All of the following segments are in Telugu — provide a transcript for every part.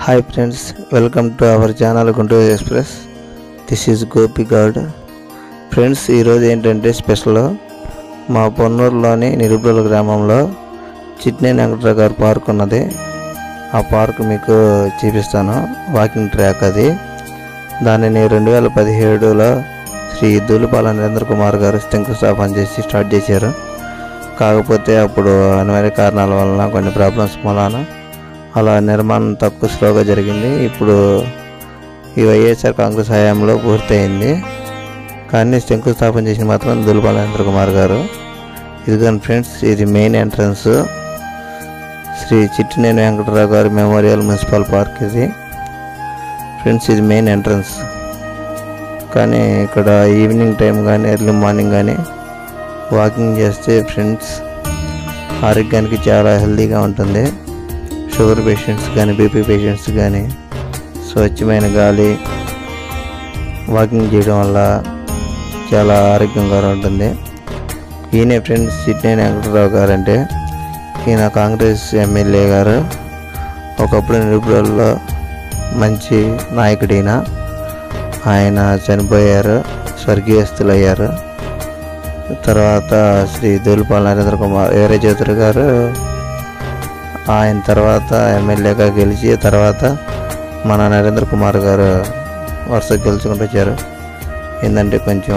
hi friends welcome to our channel Guntur express this is Gopi గాడ్ ఫ్రెండ్స్ ఈరోజు ఏంటంటే స్పెషల్ మా పొన్నూరులోని నిరుపుల గ్రామంలో చిట్నే వెంకటరావు గారి పార్క్ ఉన్నది ఆ పార్క్ మీకు చూపిస్తాను వాకింగ్ ట్రాక్ అది దానిని రెండు వేల పదిహేడులో శ్రీ దూలిపాల నరేంద్ర కుమార్ గారు శంకుస్థాపన చేసి స్టార్ట్ చేశారు కాకపోతే అప్పుడు అనివార్య కారణాల వలన కొన్ని ప్రాబ్లమ్స్ మూలాన అలా నిర్మాణం తక్కువ స్లోగా జరిగింది ఇప్పుడు ఈ వైఎస్ఆర్ కాంగ్రెస్ హయాంలో పూర్తయింది కానీ శంకుస్థాపన చేసిన మాత్రం దుల్పాల నరేంద్ర కుమార్ గారు ఇదిగోండి ఫ్రెండ్స్ ఇది మెయిన్ ఎంట్రన్స్ శ్రీ చిట్టినేని వెంకటరావు గారి మెమోరియల్ మున్సిపల్ పార్క్ ఇది ఫ్రెండ్స్ ఇది మెయిన్ ఎంట్రన్స్ కానీ ఇక్కడ ఈవినింగ్ టైం కానీ ఎర్లీ మార్నింగ్ కానీ వాకింగ్ చేస్తే ఫ్రెండ్స్ ఆరోగ్యానికి చాలా హెల్తీగా ఉంటుంది షుగర్ పేషెంట్స్ కానీ బీపీ పేషెంట్స్ కానీ స్వచ్ఛమైన గాలి వాకింగ్ చేయడం వల్ల చాలా ఆరోగ్యంగా ఉంటుంది ఈయన ఫ్రెండ్స్ చిట్నేని వెంకటరావు గారు అంటే ఈయన కాంగ్రెస్ ఎమ్మెల్యే గారు ఒకప్పుడు నిరుపులలో మంచి నాయకుడు ఈయన ఆయన చనిపోయారు స్వర్గీయస్తులయ్యారు తర్వాత శ్రీ దూలిపాల నరేంద్ర కుమార్ వీరజ్యోతులు గారు ఆయన తర్వాత ఎమ్మెల్యేగా గెలిచి తర్వాత మన నరేంద్ర కుమార్ గారు వరుస గెలుచుకుంటూ వచ్చారు ఏంటంటే కొంచెం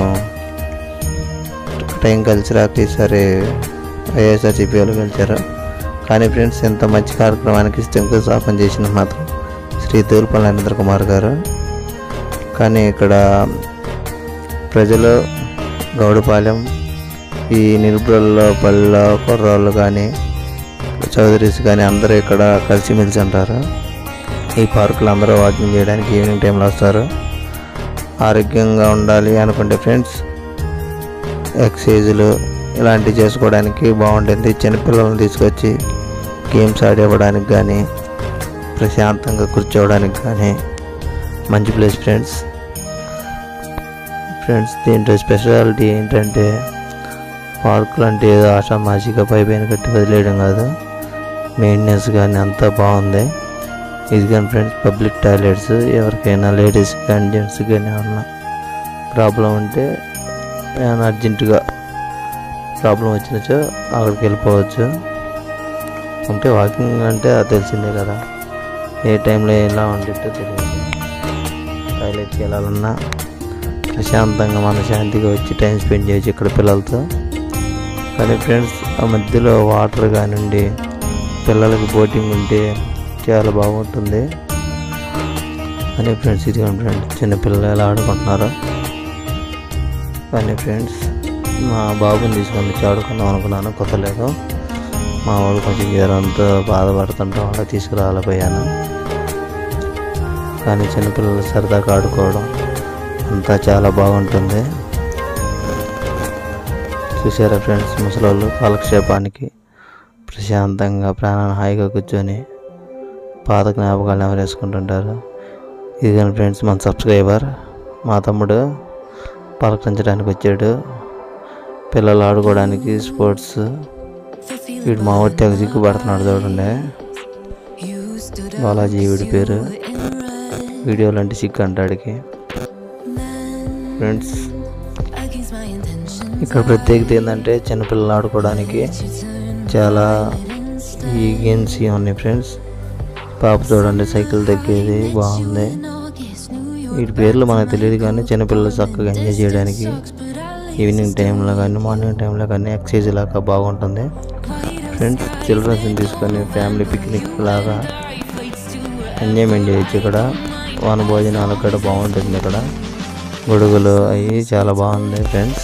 టైం కలిసి రాక ఈసారి వైఎస్ఆర్సీపీ వాళ్ళు గెలిచారు కానీ ఫ్రెండ్స్ ఎంత మంచి కార్యక్రమానికి శంకుస్థాపన చేసిన మాత్రం శ్రీ దూలిపాల నరేంద్ర కుమార్ గారు కానీ ఇక్కడ ప్రజలు గౌడపాలెం ఈ నిరుపులలో పల్లెలో కుర్రాళ్ళు కానీ చౌదరీస్ కానీ అందరూ ఇక్కడ కలిసిమెలిసి ఉంటారు ఈ పార్కులు అందరూ వాకింగ్ చేయడానికి ఈవినింగ్ టైంలో వస్తారు ఆరోగ్యంగా ఉండాలి అనుకుంటే ఫ్రెండ్స్ ఎక్సర్సైజులు ఇలాంటివి చేసుకోవడానికి బాగుంటుంది చిన్నపిల్లలను తీసుకొచ్చి గేమ్స్ ఆడివ్వడానికి కానీ ప్రశాంతంగా కూర్చోవడానికి కానీ మంచి ప్లేస్ ఫ్రెండ్స్ ఫ్రెండ్స్ దీంట్లో స్పెషాలిటీ ఏంటంటే పార్కులు అంటే ఏదో ఆషామాషిగా పై పైన కట్టి వదిలేయడం కాదు మెయింటెనెన్స్ కానీ అంతా బాగుంది ఇది కానీ ఫ్రెండ్స్ పబ్లిక్ టాయిలెట్స్ ఎవరికైనా లేడీస్ కానీ జెంట్స్ కానీ ఏమన్నా ప్రాబ్లం ఉంటే ఏమైనా అర్జెంటుగా ప్రాబ్లం వచ్చినచో అక్కడికి వెళ్ళిపోవచ్చు అంటే వాకింగ్ అంటే అది తెలిసిందే కదా ఏ టైంలో ఎలా ఉండేటో తెలియదు టాయిలెట్కి వెళ్ళాలన్నా ప్రశాంతంగా మనశాంతిగా వచ్చి టైం స్పెండ్ చేయొచ్చు ఇక్కడ పిల్లలతో కానీ ఫ్రెండ్స్ ఆ మధ్యలో వాటర్ కానివ్వండి పిల్లలకి బోటింగ్ ఉంటే చాలా బాగుంటుంది అని ఫ్రెండ్స్ ఇది కానీ ఫ్రెండ్స్ చిన్నపిల్లలు ఎలా ఆడుకుంటున్నారు కానీ ఫ్రెండ్స్ మా బాబుని తీసుకొని వచ్చి ఆడుకుందాం అనుకున్నాను కుదరలేదు మా వాడు కొంచెం జ్వరంతో బాధపడుతుంటే వాళ్ళ తీసుకురాలేకపోయాను కానీ చిన్నపిల్లలు సరదాగా ఆడుకోవడం అంతా చాలా బాగుంటుంది చూసారా ఫ్రెండ్స్ ముసలోళ్ళు కాలక్షేపానికి ప్రశాంతంగా ప్రాణాన్ని హాయిగా కూర్చొని పాత జ్ఞాపకాలు ఎవరేసుకుంటుంటారు ఇది కానీ ఫ్రెండ్స్ మన సబ్స్క్రైబర్ మా తమ్ముడు పలకరించడానికి వచ్చాడు పిల్లలు ఆడుకోవడానికి స్పోర్ట్స్ వీడు మా ఊరి తెగ సిగ్గుపడుతున్నాడు చూడండి బాలాజీ వీడి పేరు వీడియోలు అంటే సిగ్గు అంటాడికి ఫ్రెండ్స్ ఇక్కడ ప్రత్యేకత ఏంటంటే చిన్నపిల్లలు ఆడుకోవడానికి చాలా ఈ గేమ్స్ ఉన్నాయి ఫ్రెండ్స్ పాప చూడండి సైకిల్ తగ్గేది బాగుంది వీటి పేర్లు మనకు తెలియదు కానీ చిన్నపిల్లలు చక్కగా ఎంజాయ్ చేయడానికి ఈవినింగ్ టైంలో కానీ మార్నింగ్ టైంలో కానీ ఎక్సర్సైజ్ లాగా బాగుంటుంది ఫ్రెండ్స్ చిల్డ్రన్స్ని తీసుకొని ఫ్యామిలీ పిక్నిక్ లాగా ఎంజాయ్మెంట్ చేయొచ్చు ఇక్కడ వన భోజనాలకు కూడా బాగుంటుంది ఇక్కడ గొడుగులు అవి చాలా బాగుంది ఫ్రెండ్స్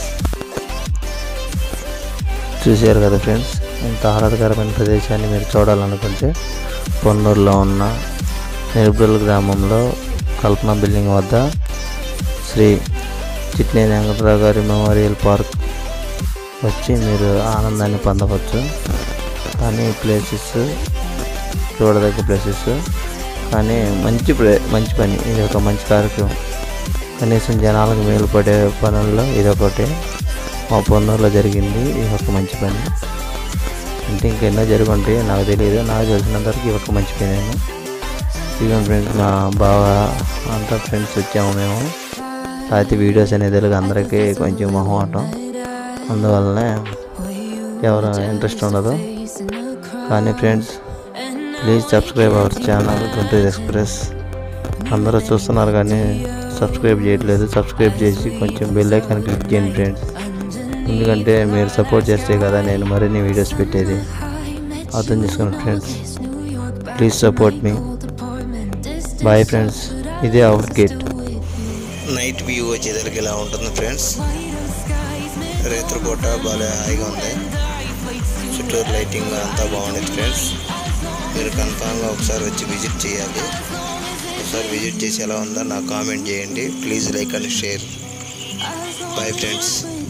చూశారు కదా ఫ్రెండ్స్ ఇంత ఆహ్లాదకరమైన ప్రదేశాన్ని మీరు చూడాలనుకుంటే పొన్నూరులో ఉన్న నిరుబ్రల్ గ్రామంలో కల్పన బిల్డింగ్ వద్ద శ్రీ చిట్నేని వెంకటరావు గారి మెమోరియల్ పార్క్ వచ్చి మీరు ఆనందాన్ని పొందవచ్చు కానీ ప్లేసెస్ చూడదగ్గ ప్లేసెస్ కానీ మంచి ప్లే మంచి పని ఇది ఒక మంచి కార్యక్రమం కనీసం జనాలకు మేలు పడే పనుల్లో ఇది ఒకటి మా పొన్నూరులో జరిగింది ఇది ఒక మంచి పని అంటే ఇంకెన్నో జరుగుంటాయి నాకు తెలియదు నాకు తెలిసినంత వరకు ఇది ఒక మంచి పని ఇదిగోండి ఫ్రెండ్స్ మా బావ అంతా ఫ్రెండ్స్ వచ్చాము మేము అయితే వీడియోస్ అనేది తెలుగు అందరికీ కొంచెం మొహమాటం అందువల్లనే ఎవరు ఇంట్రెస్ట్ ఉండదు కానీ friends please subscribe our channel Guntur express అందరూ చూస్తున్నారు కానీ సబ్స్క్రైబ్ చేయట్లేదు సబ్స్క్రైబ్ చేసి కొంచెం బెల్ ఐకాన్ క్లిక్ చేయండి ఫ్రెండ్స్ ఎందుకంటే మీరు సపోర్ట్ చేస్తే కదా నేను మరిన్ని వీడియోస్ పెట్టేది అర్థం చేసుకోండి ఫ్రెండ్స్ ప్లీజ్ సపోర్ట్ మీ బాయ్ ఫ్రెండ్స్ ఇదే అవుట్ గేట్ నైట్ వ్యూ వచ్చేసరికి ఇలా ఉంటుంది ఫ్రెండ్స్ రేత్రిపూట బాగా హాయిగా ఉంది చుట్టూరు లైటింగ్ అంతా బాగుండేది ఫ్రెండ్స్ మీరు కన్ఫామ్గా ఒకసారి వచ్చి విజిట్ చేయాలి ఒకసారి విజిట్ చేసి ఎలా ఉందో నాకు కామెంట్ చేయండి please like and share bye friends